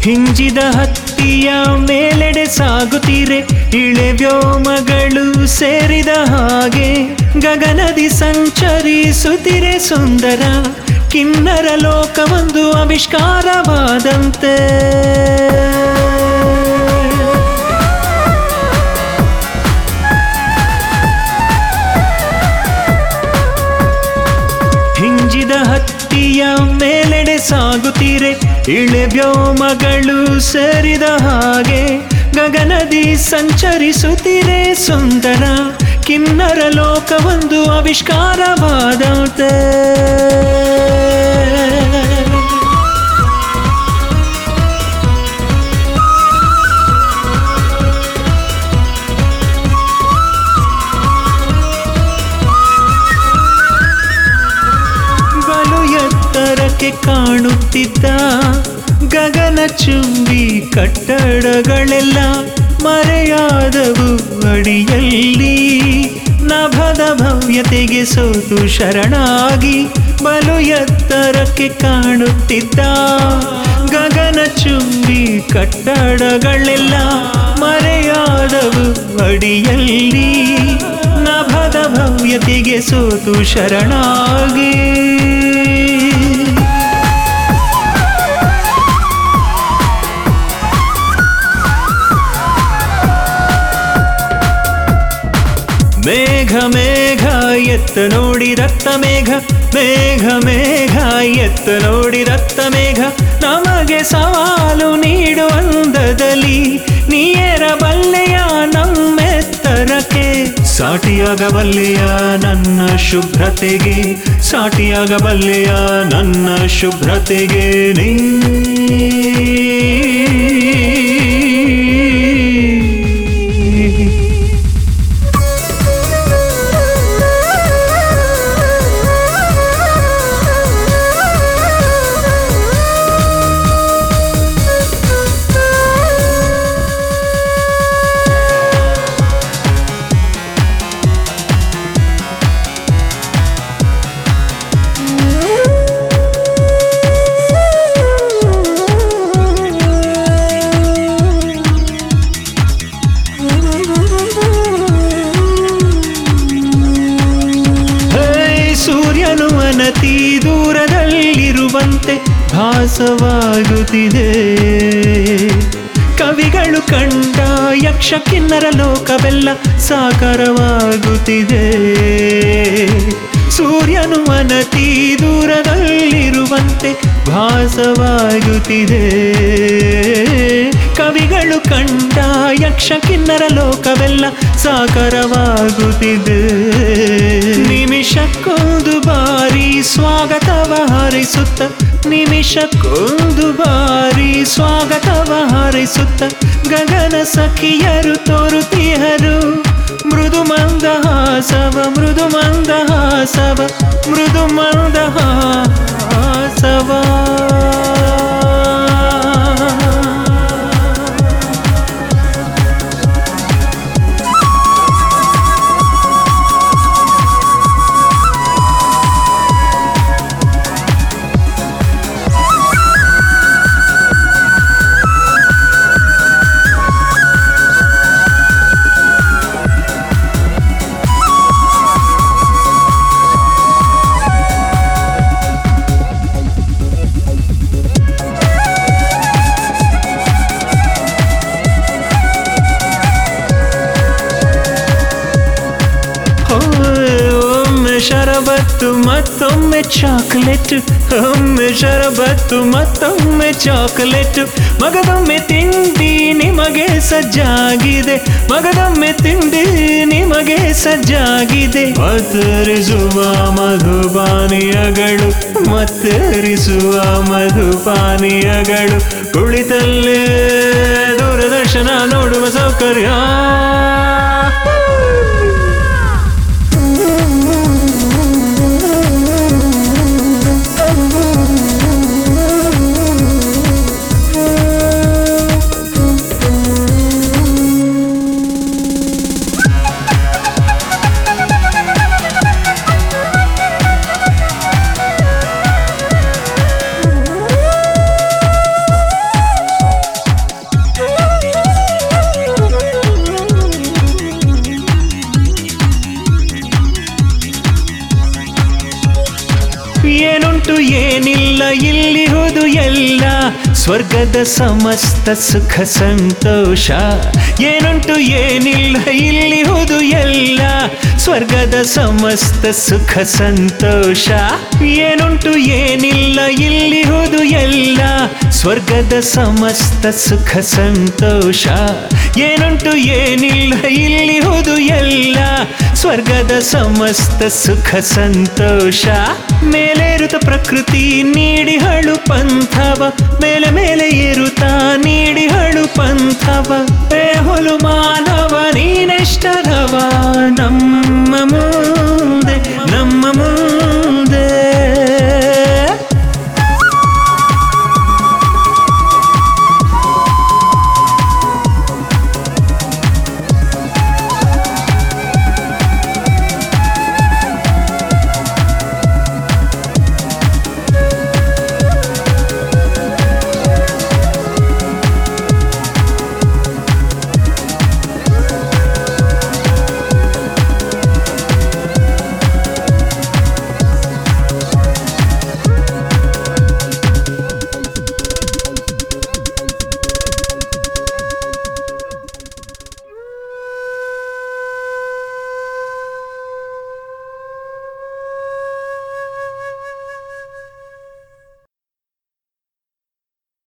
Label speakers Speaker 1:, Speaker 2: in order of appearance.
Speaker 1: ಹಿಂಜಿದ ಹತ್ತಿಯ ಮೇಲೆಡೆ ಸಾಗುತ್ತೀರೆ ಇಳೆ ವ್ಯೋಮಗಳು ಸೇರಿದ ಹಾಗೆ ಗಗನದಿ ಸಂಚರಿಸುತ್ತಿರೆ ಸುಂದರ ಕಿನ್ನರ ಲೋಕವೊಂದು ಆವಿಷ್ಕಾರವಾದಂತೆ ಹಿಂಜಿದ ಹತ್ತಿಯ ಮೇಲೆಡೆ ಸಾಗುತ್ತೀರೆ ಇಳೆ ವ್ಯೋಮಗಳು ಸೇರಿದ ಹಾಗೆ ಗಗನದಿ ಸಂಚರಿಸುತ್ತೀರೆ ಸುಂದರ ಕಿನ್ನರ ಲೋಕವೊಂದು ಆವಿಷ್ಕಾರವಾದಂತೆ ಬಲು ಎತ್ತರಕ್ಕೆ ಕಾಣುತ್ತಿದ್ದ ಗಗನ ಚುಂಬಿ ಕಟ್ಟಡಗಳೆಲ್ಲ ಮರೆಯಾದವು ಅಡಿಯಲ್ಲಿ ನಭದ ಭವ್ಯತೆಗೆ ಸೋತು ಶರಣಾಗಿ ಬಲು ಎತ್ತರಕ್ಕೆ ಕಾಣುತ್ತಿದ್ದ ಗಗನ ಚುಂಬಿ ಕಟ್ಟಡಗಳೆಲ್ಲ ಮರೆಯಾದವು ಅಡಿಯಲ್ಲಿ ನಭದ ಭವ್ಯತೆಗೆ ಸೋತು ಶರಣಾಗಿ ಮೇಘ ಮೇಘ ಎತ್ತ ನೋಡಿ ರಕ್ತ ಮೇಘ ಮೇಘ ಮೇಘ ಎತ್ತ ನೋಡಿ ರಕ್ತ ಮೇಘ ನಮಗೆ ಸವಾಲು ನೀಡುವಂದದಲ್ಲಿ ನೀರಬಲ್ಲೆಯ ನಮ್ಮೆತ್ತರಕ್ಕೆ ಸಾಟಿಯಾಗಬಲ್ಲೆಯ ನನ್ನ ಶುಭ್ರತೆಗೆ ಸಾಟಿಯಾಗಬಲ್ಲೆಯ ನನ್ನ ಶುಭ್ರತೆಗೆ ನೀ ಹೇ, ಸೂರ್ಯನು ಅನತಿ ದೂರದಲ್ಲಿರುವಂತೆ ಭಾಸವಾಗುತ್ತಿದೆ ಕವಿಗಳು ಕಂಡ ಯಕ್ಷ ಕಿನ್ನರ ಲೋಕವೆಲ್ಲ ಸಾಕಾರವಾಗುತ್ತಿದೆ ಸೂರ್ಯನು ಅನತಿ ದೂರದಲ್ಲಿರುವಂತೆ ಭಾಸವಾಗುತ್ತಿದೆ ಕವಿಗಳು ಕಂಡ ಯಕ್ಷ ಕಿನ್ನರ ಲೋಕವೆಲ್ಲ ಸಾಕಾರವಾಗುತ್ತಿದೆ ನಿಮಿಷಕ್ಕೊಂದು ಬಾರಿ ಸ್ವಾಗತವ ಹಾರೈಸುತ್ತ ನಿಮಿಷಕ್ಕೊಂದು ಬಾರಿ ಸ್ವಾಗತವ ಹಾರೈಸುತ್ತ ಗಗನ ಸಖಿಯರು ತೋರುತಿಹರು ಮೃದು ಮಂದಹಾಸವ ಮೃದು ಮಂದಹಾಸವ ಮೃದು ಮಂದಹಾಸವ ಒಮ್ಮೆ ಶರಬತ್ತು ಮತ್ತೊಮ್ಮೆ ಚಾಕ್ಲೇಟ್ ಒಮ್ಮೆ ಶರಬತ್ತು ಮತ್ತೊಮ್ಮೆ ಚಾಕ್ಲೇಟ್ ಮಗದೊಮ್ಮೆ ತಿಂಡಿ ನಿಮಗೆ ಸಜ್ಜಾಗಿದೆ ಮಗದೊಮ್ಮೆ ತಿಂಡಿ ನಿಮಗೆ ಸಜ್ಜಾಗಿದೆ ಮತ್ತರಿಸುವ ಮಧುಪಾನೀಯಗಳು ಮತ್ತರಿಸುವ ಮಧುಪಾನೀಯಗಳು ಕುಳಿತಲ್ಲೇ ದೂರದರ್ಶನ ನೋಡುವ ಸೌಕರ್ಯ ಇಲ್ಲಿಹುದು ಎಲ್ಲ ಸ್ವರ್ಗದ ಸಮಸ್ತ ಸುಖ ಸಂತೋಷ ಏನುಂಟು ಏನಿಲ್ಲ ಇಲ್ಲಿಹುದು ಎಲ್ಲ ಸ್ವರ್ಗದ ಸಮಸ್ತ ಸುಖ ಸಂತೋಷ ಏನುಂಟು ಏನಿಲ್ಲ ಇಲ್ಲಿಹುದು ಎಲ್ಲ ಸ್ವರ್ಗದ ಸಮಸ್ತ ಸುಖ ಸಂತೋಷ ಏನುಂಟು ಏನಿಲ್ಲ ಇಲ್ಲಿಹುದು ಎಲ್ಲ ಸ್ವರ್ಗದ ಸಮಸ್ತ ಸುಖ ಸಂತೋಷ ಮೇಲೇರುತ್ತ ಪ್ರಕೃತಿ ನೀಡಿ ಹಳು ಪಂಥವ ಮೇಲೆ ಮೇಲೆ ಏರುತ್ತಾ ನೀಡಿ ಹಳು ಪಂಥವ ಏ ಹೊಲು ಮಾನವ ನೀನೆಷ್ಟರವ ನಮ್ಮ